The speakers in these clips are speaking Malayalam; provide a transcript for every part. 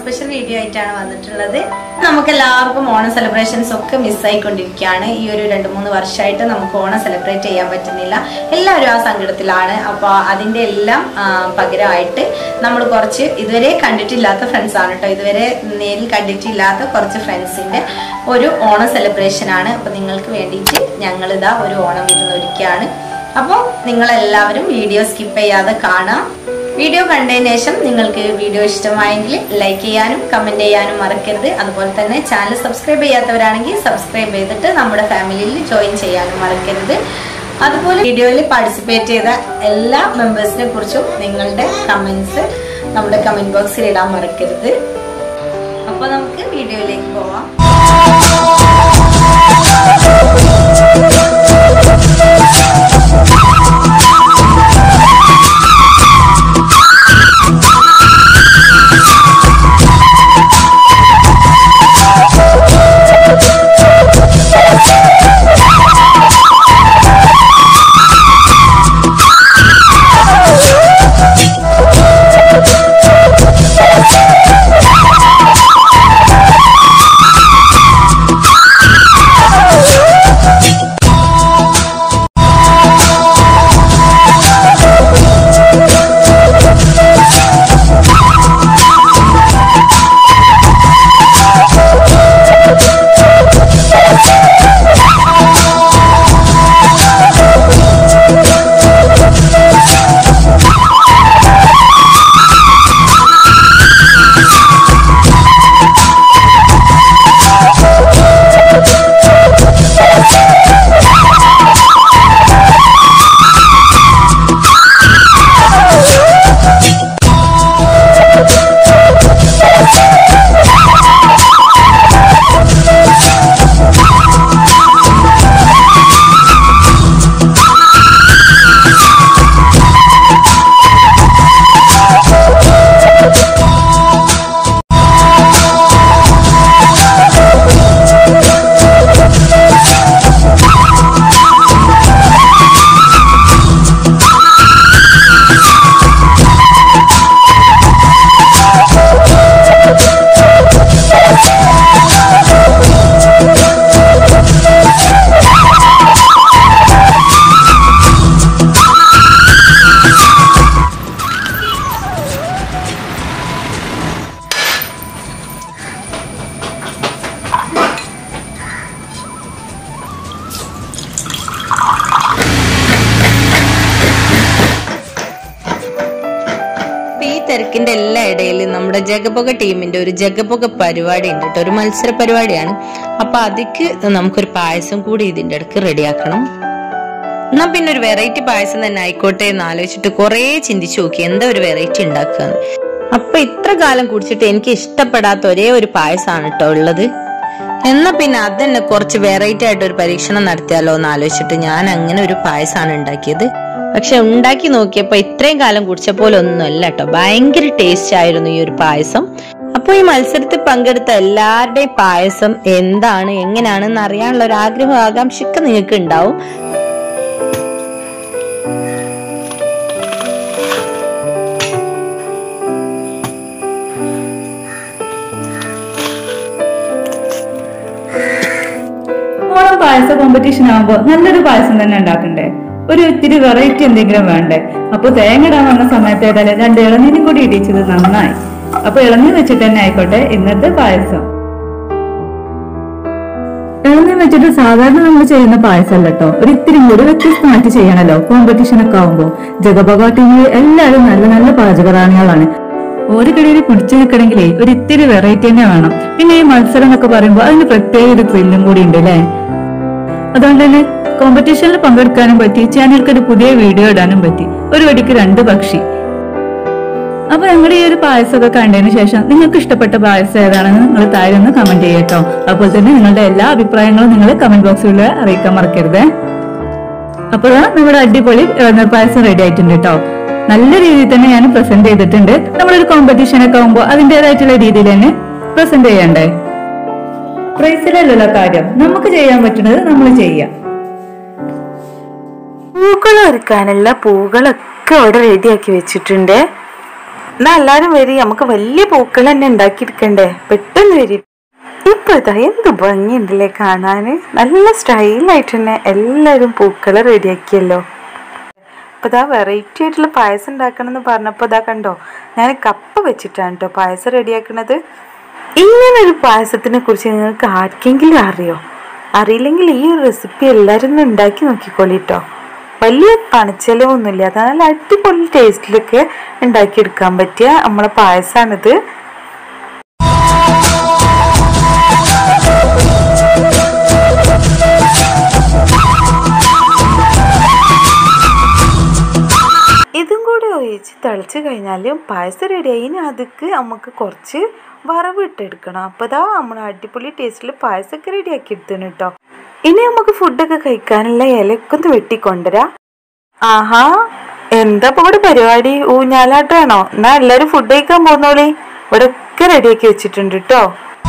സ്പെഷ്യൽ വീഡിയോ ആയിട്ടാണ് വന്നിട്ടുള്ളത് നമുക്ക് എല്ലാവർക്കും ഓണം സെലിബ്രേഷൻസ് ഒക്കെ മിസ്സായിക്കൊണ്ടിരിക്കുകയാണ് ഈ ഒരു രണ്ട് മൂന്ന് വർഷമായിട്ട് നമുക്ക് ഓണം സെലിബ്രേറ്റ് ചെയ്യാൻ പറ്റുന്നില്ല എല്ലാവരും ആ സങ്കടത്തിലാണ് അപ്പോൾ അതിൻ്റെ എല്ലാം ആ, പകരമായിട്ട് നമ്മൾ കുറച്ച് ഇതുവരെ കണ്ടിട്ടില്ലാത്ത ഫ്രണ്ട്സ് ആണ് കേട്ടോ ഇതുവരെ നേരിൽ കണ്ടിട്ടില്ലാത്ത കുറച്ച് ഫ്രണ്ട്സിൻ്റെ ഒരു ഓണം സെലിബ്രേഷൻ ആണ് അപ്പോൾ നിങ്ങൾക്ക് വേണ്ടിയിട്ട് ഞങ്ങളിതാ ഒരു ഓണം വിരുന്നൊരുക്കുകയാണ് അപ്പോൾ നിങ്ങളെല്ലാവരും വീഡിയോ സ്കിപ്പ് ചെയ്യാതെ കാണാം വീഡിയോ കണ്ടതിന് ശേഷം നിങ്ങൾക്ക് വീഡിയോ ഇഷ്ടമായെങ്കിൽ ലൈക്ക് ചെയ്യാനും കമന്റ് ചെയ്യാനും മറക്കരുത് അതുപോലെ തന്നെ ചാനൽ സബ്സ്ക്രൈബ് ചെയ്യാത്തവരാണെങ്കിൽ സബ്സ്ക്രൈബ് ചെയ്തിട്ട് നമ്മുടെ ഫാമിലിയിൽ ജോയിൻ ചെയ്യാനും മറക്കരുത് അതുപോലെ വീഡിയോയിൽ പാർട്ടിസിപ്പേറ്റ് ചെയ്ത എല്ലാ മെമ്പേഴ്സിനെ കുറിച്ചും നിങ്ങളുടെ കമന്റ്സ് നമ്മുടെ കമന്റ് ബോക്സിൽ ഇടാൻ മറക്കരുത് അപ്പോൾ നമുക്ക് വീഡിയോയിലേക്ക് പോവാം അപ്പൊ ഈ തിരക്കിന്റെ എല്ലാ ഇടയിലും നമ്മുടെ ജഗപൊക ടീമിന്റെ ഒരു ജഗപൊക പരിപാടി ഉണ്ട് കേട്ടോ ഒരു മത്സര പരിപാടിയാണ് അപ്പൊ അതിക്ക് നമുക്കൊരു പായസം കൂടി ഇതിന്റെ ഇടക്ക് റെഡിയാക്കണം എന്നാ പിന്നെ ഒരു വെറൈറ്റി പായസം തന്നെ ആയിക്കോട്ടെ എന്ന് ആലോചിച്ചിട്ട് കുറേ ചിന്തിച്ചു നോക്കി എന്താ ഒരു വെറൈറ്റി ഉണ്ടാക്കുകയെന്ന് അപ്പൊ ഇത്ര കാലം കുടിച്ചിട്ട് എനിക്ക് ഇഷ്ടപ്പെടാത്ത ഒരേ ഒരു പായസമാണ് കേട്ടോ ഉള്ളത് എന്നാ പിന്നെ അതന്നെ കുറച്ച് വെറൈറ്റി ആയിട്ട് ഒരു പരീക്ഷണം നടത്തിയാലോ എന്ന് ആലോചിച്ചിട്ട് ഞാൻ അങ്ങനെ ഒരു പായസമാണ് ഉണ്ടാക്കിയത് പക്ഷെ ഉണ്ടാക്കി നോക്കിയപ്പോ ഇത്രയും കാലം കുടിച്ച പോലെ ഒന്നുമല്ല കേട്ടോ ഭയങ്കര ടേസ്റ്റ് ആയിരുന്നു ഈ ഒരു പായസം അപ്പൊ ഈ മത്സരത്തിൽ പങ്കെടുത്ത എല്ലാവരുടെയും പായസം എന്താണ് എങ്ങനെയാണെന്ന് അറിയാനുള്ള ഒരു ആഗ്രഹം ആകാംക്ഷയൊക്കെ നിങ്ങൾക്ക് ഉണ്ടാവും ഓണം പായസ കോമ്പറ്റീഷൻ ആകുമ്പോ നല്ലൊരു പായസം തന്നെ ഉണ്ടാക്കണ്ടേ ഒരു ഇത്തിരി വെറൈറ്റി എന്തെങ്കിലും വേണ്ടേ അപ്പൊ തേങ്ങ ഇടാൻ വന്ന സമയത്ത് ഏതായാലും രണ്ട് ഇളനീരും കൂടി ഇടിച്ചത് നന്നായി അപ്പൊ ഇളനീർ വെച്ചിട്ട് തന്നെ ആയിക്കോട്ടെ ഇന്നത്തെ പായസം ഇളനീർ വെച്ചിട്ട് സാധാരണ നമ്മൾ ചെയ്യുന്ന പായസമല്ല കേട്ടോ ഒരു ഇത്തിരി കൂടി വ്യത്യസ്തമായിട്ട് ചെയ്യണല്ലോ കോമ്പറ്റീഷൻ ഒക്കെ ആവുമ്പോ ജഗബഗ ടീമിൽ എല്ലാവരും നല്ല നല്ല പാചകറാണികളാണ് ഓരോക്കിടയിൽ പിടിച്ചു നിൽക്കണമെങ്കിലേ ഒരു ഇത്തിരി വെറൈറ്റി തന്നെ വേണം പിന്നെ ഈ മത്സരം എന്നൊക്കെ പറയുമ്പോൾ അതിന് പ്രത്യേക ഒരു ത്രില്ലും കൂടി ഉണ്ട് അല്ലേ അതുകൊണ്ട് തന്നെ കോമ്പറ്റീഷനിൽ പങ്കെടുക്കാനും പറ്റി ചാനലിലേക്ക് ഒരു പുതിയ വീഡിയോ ഇടാനും പറ്റി ഒരു വെടിക്ക് രണ്ട് പക്ഷി അപ്പൊ ഞങ്ങളുടെ ഈ ഒരു പായസമൊക്കെ കണ്ടതിന് ശേഷം നിങ്ങൾക്ക് ഇഷ്ടപ്പെട്ട പായസം ഏതാണെന്ന് നിങ്ങൾ താഴെ ഒന്ന് കമന്റ് ചെയ്യട്ടോ അപ്പോൾ തന്നെ നിങ്ങളുടെ എല്ലാ അഭിപ്രായങ്ങളും നിങ്ങൾ കമന്റ് ബോക്സിൽ അറിയിക്കാൻ മറക്കരുതേ അപ്പോൾ ദാ നമ്മുടെ അടിപൊളി ഇളനീർ പായസം റെഡി ആയിട്ടുണ്ട് കേട്ടോ നല്ല രീതിയിൽ തന്നെ ഞാൻ പ്രസന്റ് ചെയ്തിട്ടുണ്ട് നമ്മളൊരു കോമ്പറ്റീഷൻ ഒക്കെ ആകുമ്പോൾ അതിൻ്റെതായിട്ടുള്ള രീതിയിൽ തന്നെ പ്രസന്റ് ചെയ്യണ്ടേ പ്രൈസിലല്ലല്ലോ കാര്യം നമുക്ക് ചെയ്യാൻ പറ്റുന്നത് നമ്മൾ ചെയ്യാം പൂക്കൾ ഒരുക്കാനുള്ള പൂകളൊക്കെ അവിടെ റെഡിയാക്കി വെച്ചിട്ടുണ്ട് എന്നാ എല്ലാരും വരി നമുക്ക് വലിയ പൂക്കൾ തന്നെ ഉണ്ടാക്കിയെടുക്കണ്ടേ പെട്ടെന്ന് വരി ഇപ്പൊ ഇതാ എന്ത് ഭംഗിയുണ്ടല്ലേ കാണാന് നല്ല സ്റ്റൈലായിട്ട് തന്നെ എല്ലാരും പൂക്കള് റെഡിയാക്കിയല്ലോ അപ്പൊ ഇതാ വെറൈറ്റി ആയിട്ടുള്ള പായസം ഉണ്ടാക്കണം എന്ന് പറഞ്ഞപ്പോ ഇതാ കണ്ടോ ഞാൻ കപ്പ വെച്ചിട്ടാണ് കേട്ടോ പായസം റെഡിയാക്കണത് ഇങ്ങനെ ഒരു പായസത്തിനെ കുറിച്ച് നിങ്ങൾക്ക് ആർക്കെങ്കിലും അറിയോ അറിയില്ലെങ്കിൽ ഈ ഒരു റെസിപ്പി എല്ലാവരും ഒന്ന് ഉണ്ടാക്കി നോക്കിക്കോളി കേട്ടോ വലിയ പണച്ചെലവൊന്നുമില്ല അത് നല്ല അടിപൊളി ടേസ്റ്റിലൊക്കെ ഉണ്ടാക്കിയെടുക്കാൻ പറ്റിയ നമ്മളെ പായസമാണിത് ഇതും കൂടി ഒഴിച്ച് തിളച്ച് കഴിഞ്ഞാൽ പായസം റെഡിയായി ഇനി അതിക്ക് നമുക്ക് കുറച്ച് വറവ് ഇട്ടെടുക്കണം അപ്പോൾ ഇതാ നമ്മൾ അടിപൊളി ടേസ്റ്റിൽ പായസമൊക്കെ റെഡിയാക്കി എടുത്തിന് കേട്ടോ ഇനി നമുക്ക് ഫുഡൊക്കെ കഴിക്കാനുള്ള ഇലയൊക്കെ ഒന്ന് വെട്ടിക്കൊണ്ടുവരാം ആഹാ എന്താ ഇപ്പൊ ഇവിടെ പരിപാടി ഊഞ്ഞാലാട്ടാണോ എന്നാ എല്ലാരും ഫുഡ് കഴിക്കാൻ പോന്നോളി ഇവിടെ ഒക്കെ റെഡിയാക്കി വെച്ചിട്ടുണ്ട് കേട്ടോ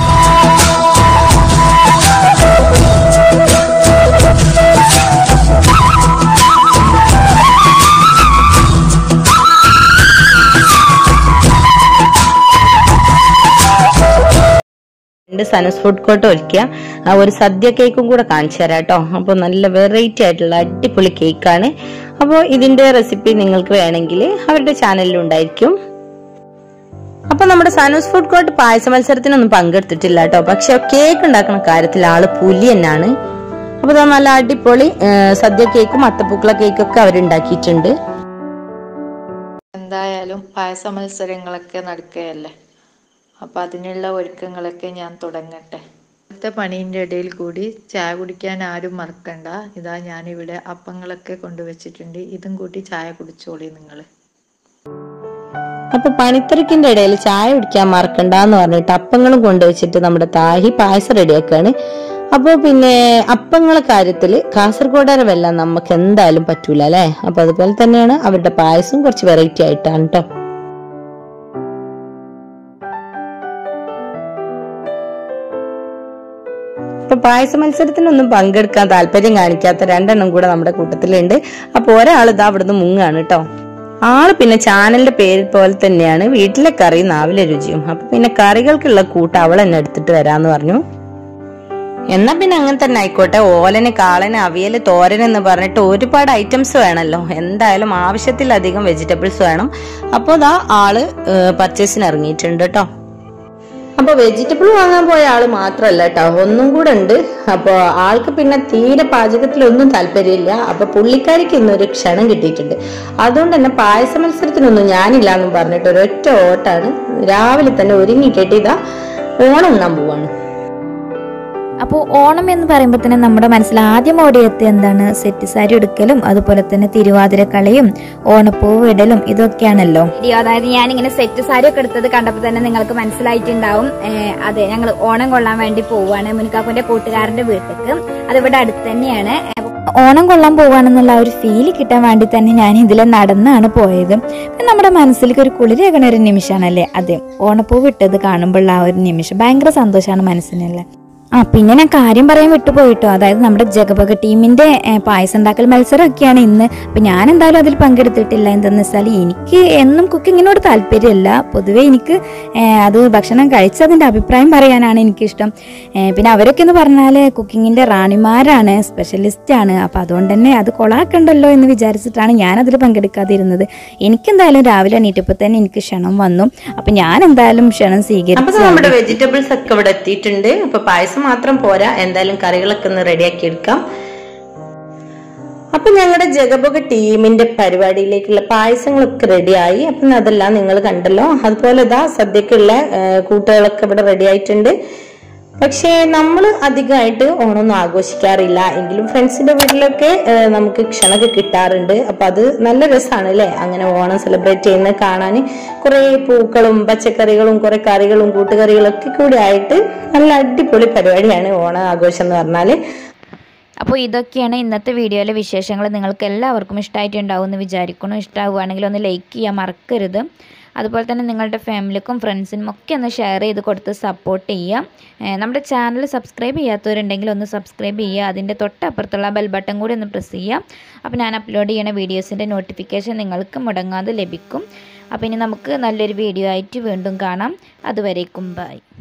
രണ്ട് സനസ് ഫുഡ് കോർട്ട് ഒഴിക്കുക ആ ഒരു സദ്യ കേക്കും കൂടെ കാണിച്ചു തരാം കേട്ടോ അപ്പോൾ നല്ല വെറൈറ്റി ആയിട്ടുള്ള അടിപൊളി കേക്കാണ് അപ്പോൾ ഇതിന്റെ റെസിപ്പി നിങ്ങൾക്ക് വേണമെങ്കിൽ അവരുടെ ചാനലിൽ ഉണ്ടായിരിക്കും അപ്പൊ നമ്മുടെ സനൂസ് ഫുഡ് കോർട്ട് പായസ മത്സരത്തിനൊന്നും പങ്കെടുത്തിട്ടില്ല കേട്ടോ പക്ഷെ കേക്ക് ഉണ്ടാക്കുന്ന കാര്യത്തിൽ ആള് പുലി തന്നെയാണ് അപ്പൊ ഇതാ നല്ല അടിപൊളി ആ, സദ്യ കേക്കും അത്തപ്പൂക്കള കേക്കൊക്കെ അവരുണ്ടാക്കിയിട്ടുണ്ട് എന്തായാലും പായസ മത്സരങ്ങളൊക്കെ നടക്കുകയല്ലേ അപ്പം അതിനുള്ള ഒരുക്കങ്ങളൊക്കെ ഞാൻ തുടങ്ങട്ടെ ഇന്നത്തെ പണീൻ്റെ ഇടയിൽ കൂടി ചായ കുടിക്കാൻ ആരും മറക്കണ്ട ഇതാ ഞാനിവിടെ അപ്പങ്ങളൊക്കെ കൊണ്ടുവച്ചിട്ടുണ്ട് ഇതും കൂട്ടി ചായ കുടിച്ചോളി നിങ്ങൾ അപ്പൊ പണിത്തിരക്കിന്റെ ഇടയിൽ ചായ കുടിക്കാൻ മറക്കണ്ടെന്ന് പറഞ്ഞിട്ട് അപ്പങ്ങളും കൊണ്ടുവച്ചിട്ട് നമ്മുടെ താഹി പായസം റെഡിയാക്കാണ് അപ്പൊ പിന്നെ അപ്പങ്ങളെ കാര്യത്തില് കാസർഗോഡരെ വെല്ലം നമുക്ക് എന്തായാലും പറ്റൂല അല്ലെ അപ്പൊ അതുപോലെ തന്നെയാണ് അവരുടെ പായസം കുറച്ച് വെറൈറ്റി ആയിട്ടാണ് കേട്ടോ ഇപ്പൊ പായസ മത്സരത്തിനൊന്നും പങ്കെടുക്കാൻ താല്പര്യം കാണിക്കാത്ത രണ്ടെണ്ണം കൂടെ നമ്മുടെ കൂട്ടത്തിലുണ്ട് അപ്പൊ ഒരാൾ ഇതാ അവിടുന്ന് മുങ്ങാണ് കേട്ടോ ആള് പിന്നെ ചാനലിന്റെ പേര് പോലെ തന്നെയാണ് വീട്ടിലെ കറി നാവിലെ രുചിയും അപ്പൊ പിന്നെ കറികൾക്കുള്ള കൂട്ട് അവൾ എന്നെ എടുത്തിട്ട് വരാന്ന് പറഞ്ഞു എന്നാ പിന്നെ അങ്ങനെ തന്നെ ആയിക്കോട്ടെ ഓലന് കാളന് അവിയല് തോരൻ എന്ന് പറഞ്ഞിട്ട് ഒരുപാട് ഐറ്റംസ് വേണമല്ലോ എന്തായാലും ആവശ്യത്തിലധികം വെജിറ്റബിൾസ് വേണം അപ്പോൾ ദാ ആള് പർച്ചേസിന് ഇറങ്ങിയിട്ടുണ്ട് കേട്ടോ അപ്പൊ വെജിറ്റബിൾ വാങ്ങാൻ പോയ ആള് മാത്രല്ല കേട്ടോ ഒന്നും കൂടെ ഉണ്ട് അപ്പൊ ആൾക്ക് പിന്നെ തീരെ പാചകത്തിലൊന്നും താല്പര്യമില്ല അപ്പൊ പുള്ളിക്കാരിക്ക് ഇന്നൊരു ക്ഷണം കിട്ടിയിട്ടുണ്ട് അതുകൊണ്ട് തന്നെ പായസ മത്സരത്തിനൊന്നും ഞാനില്ല എന്നും പറഞ്ഞിട്ട് ഒരൊറ്റ ഓട്ടാണ് രാവിലെ തന്നെ ഒരുങ്ങി കെട്ടിയതാ ഓണം ഉണ്ണാൻ പോവാണ് അപ്പോൾ ഓണം എന്ന് പറയുമ്പോൾ തന്നെ നമ്മുടെ മനസ്സിൽ ആദ്യം ഓടിയെത്തിയ എന്താണ് സെറ്റ് സാരി എടുക്കലും അതുപോലെ തന്നെ തിരുവാതിര കളിയും ഓണപ്പൂവ് ഇടലും ഇതൊക്കെയാണല്ലോ അതായത് ഞാൻ ഇങ്ങനെ സെറ്റ് സാരി ഒക്കെ എടുത്തത് കണ്ടപ്പോൾ തന്നെ നിങ്ങൾക്ക് മനസ്സിലായിട്ടുണ്ടാവും ഏഹ് അതെ ഞങ്ങൾ ഓണം കൊള്ളാൻ വേണ്ടി പോവാണ് മുനിക്കാക്കുന്റെ കൂട്ടുകാരന്റെ വീട്ടിലേക്ക് അതിവിടെ അടുത്ത് തന്നെയാണ് ഓണം കൊള്ളാൻ പോവാണെന്നുള്ള ആ ഒരു ഫീല് കിട്ടാൻ വേണ്ടി തന്നെ ഞാൻ ഇതിൽ നടന്നാണ് പോയത് പിന്നെ നമ്മുടെ മനസ്സിലേക്ക് ഒരു കുളിരേകണ ഒരു നിമിഷമാണല്ലേ അതെ ഓണപ്പൂവ് ഇട്ടത് കാണുമ്പോഴുള്ള ആ ഒരു നിമിഷം ഭയങ്കര സന്തോഷമാണ് മനസ്സിനല്ലേ ആ പിന്നെ ഞാൻ കാര്യം പറയാൻ വിട്ടുപോയിട്ടോ അതായത് നമ്മുടെ ജഗപക ടീമിന്റെ ഏഹ്, പായസം ഉണ്ടാക്കൽ മത്സരമൊക്കെയാണ് ഇന്ന് അപ്പൊ ഞാൻ എന്തായാലും അതിൽ പങ്കെടുത്തിട്ടില്ല എന്തെന്ന് വെച്ചാൽ എനിക്ക് എന്നും കുക്കിങ്ങിനോട് താല്പര്യമില്ല പൊതുവെ എനിക്ക് ഏഹ്, അത് ഭക്ഷണം കഴിച്ചതിന്റെ അഭിപ്രായം പറയാനാണ് എനിക്കിഷ്ടം ഏഹ്, പിന്നെ അവരൊക്കെ എന്ന് പറഞ്ഞാൽ കുക്കിങ്ങിന്റെ റാണിമാരാണ് സ്പെഷ്യലിസ്റ്റ് ആണ് അപ്പൊ അതുകൊണ്ട് തന്നെ അത് കൊളാക്കണ്ടല്ലോ എന്ന് വിചാരിച്ചിട്ടാണ് ഞാൻ അതിൽ പങ്കെടുക്കാതിരുന്നത് എനിക്കെന്തായാലും രാവിലെ എണീറ്റപ്പോൾ തന്നെ എനിക്ക് ക്ഷണം വന്നു അപ്പൊ ഞാൻ എന്തായാലും ക്ഷണം അപ്പൊ സ്വീകരിച്ചു നമ്മുടെ വെജിറ്റബിൾസ് ഒക്കെ ഇവിടെ എത്തിയിട്ടുണ്ട് അപ്പൊ പായസം മാത്രം പോരാ എന്തായാലും കറികളൊക്കെ ഒന്ന് റെഡിയാക്കി എടുക്കാം അപ്പൊ ഞങ്ങളുടെ ജഗബോഗ ടീമിന്റെ പരിപാടിയിലേക്കുള്ള പായസങ്ങളൊക്കെ റെഡിയായി അപ്പം അതെല്ലാം നിങ്ങൾ കണ്ടല്ലോ അതുപോലെ ഇതാ സദ്യക്കുള്ള ആ, കൂട്ടുകളൊക്കെ ഇവിടെ റെഡി ആയിട്ടുണ്ട് പക്ഷേ നമ്മൾ അധികമായിട്ട് ഓണമൊന്നും ആഘോഷിക്കാറില്ല എങ്കിലും ഫ്രണ്ട്സിന്റെ വീട്ടിലൊക്കെ ആ, നമുക്ക് ക്ഷണമൊക്കെ കിട്ടാറുണ്ട് അപ്പൊ അത് നല്ല രസമാണ് അല്ലേ അങ്ങനെ ഓണം സെലിബ്രേറ്റ് ചെയ്യുന്നത് കാണാൻ കുറെ പൂക്കളും പച്ചക്കറികളും കുറെ കറികളും കൂട്ടുകറികളൊക്കെ കൂടി ആയിട്ട് നല്ല അടിപൊളി പരിപാടിയാണ് ഓണം ആഘോഷം എന്ന് പറഞ്ഞാല് അപ്പോൾ ഇതൊക്കെയാണ് ഇന്നത്തെ വീഡിയോയിലെ വിശേഷങ്ങൾ നിങ്ങൾക്ക് എല്ലാവർക്കും ഇഷ്ടമായിട്ടുണ്ടാവും എന്ന് വിചാരിക്കുന്നു ഇഷ്ടമാവുകയാണെങ്കിൽ ഒന്ന് ലൈക്ക് ചെയ്യാൻ മറക്കരുത് അതുപോലെ തന്നെ നിങ്ങളുടെ ഫാമിലിക്കും ഫ്രണ്ട്സിനും ഒക്കെ ഒന്ന് ഷെയർ ചെയ്ത് കൊടുത്ത് സപ്പോർട്ട് ചെയ്യുക ഏഹ് നമ്മുടെ ചാനൽ സബ്സ്ക്രൈബ് ചെയ്യാത്തവരുണ്ടെങ്കിൽ ഒന്ന് സബ്സ്ക്രൈബ് ചെയ്യുക അതിൻ്റെ തൊട്ടപ്പുറത്തുള്ള ബെൽ ബട്ടൺ കൂടി ഒന്ന് പ്രസ് ചെയ്യുക അപ്പോൾ ഞാൻ അപ്ലോഡ് ചെയ്യുന്ന വീഡിയോസിൻ്റെ നോട്ടിഫിക്കേഷൻ നിങ്ങൾക്ക് മുടങ്ങാതെ ലഭിക്കും അപ്പോൾ ഇനി നമുക്ക് നല്ലൊരു വീഡിയോ ആയിട്ട് വീണ്ടും കാണാം അതുവരേക്കും ബൈ